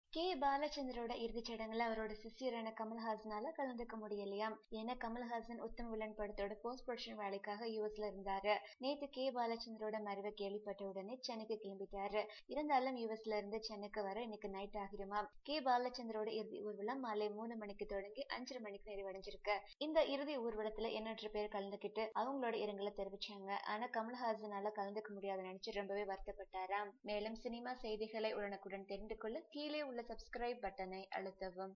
K பாலச்சந்தரோட இறுதிச் சடங்குல அவரோட சிஷியரான கமல்ஹாசனால கலந்துக்க முடியலையாம் ஏன்னா கமல்ஹாசன் உத்தம் வில்லன் படத்தோட போஸ்ட் ப்ரொடக்ஷன் வேலைக்காக யூஎஸ்ல இருந்தாரு நேத்து கே பாலச்சந்தரோட மறைவை கேள்விப்பட்ட உடனே சென்னைக்கு கிளம்பிட்டாரு இருந்தாலும் யூஎஸ்ல இருந்து சென்னைக்கு வர இன்னைக்கு நைட் ஆகிடுமா கே பாலச்சந்தரோட இறுதி ஊர்வலம் மாலை மூணு மணிக்கு தொடங்கி அஞ்சரை மணிக்கு நிறைவடைஞ்சிருக்கு இந்த இறுதி ஊர்வலத்துல எண்ணற்ற பேர் கலந்துக்கிட்டு அவங்களோட இரங்கலை தெரிவிச்சாங்க ஆனா கமல்ஹாசனால கலந்துக்க முடியாத நினைச்சு ரொம்பவே வருத்தப்பட்டாராம் மேலும் சினிமா செய்திகளை உடனுக்குடன் தெரிந்து கொள்ள கீழே உள்ள சப்ஸ்கிரைப் பட்டனை அழுத்தவும்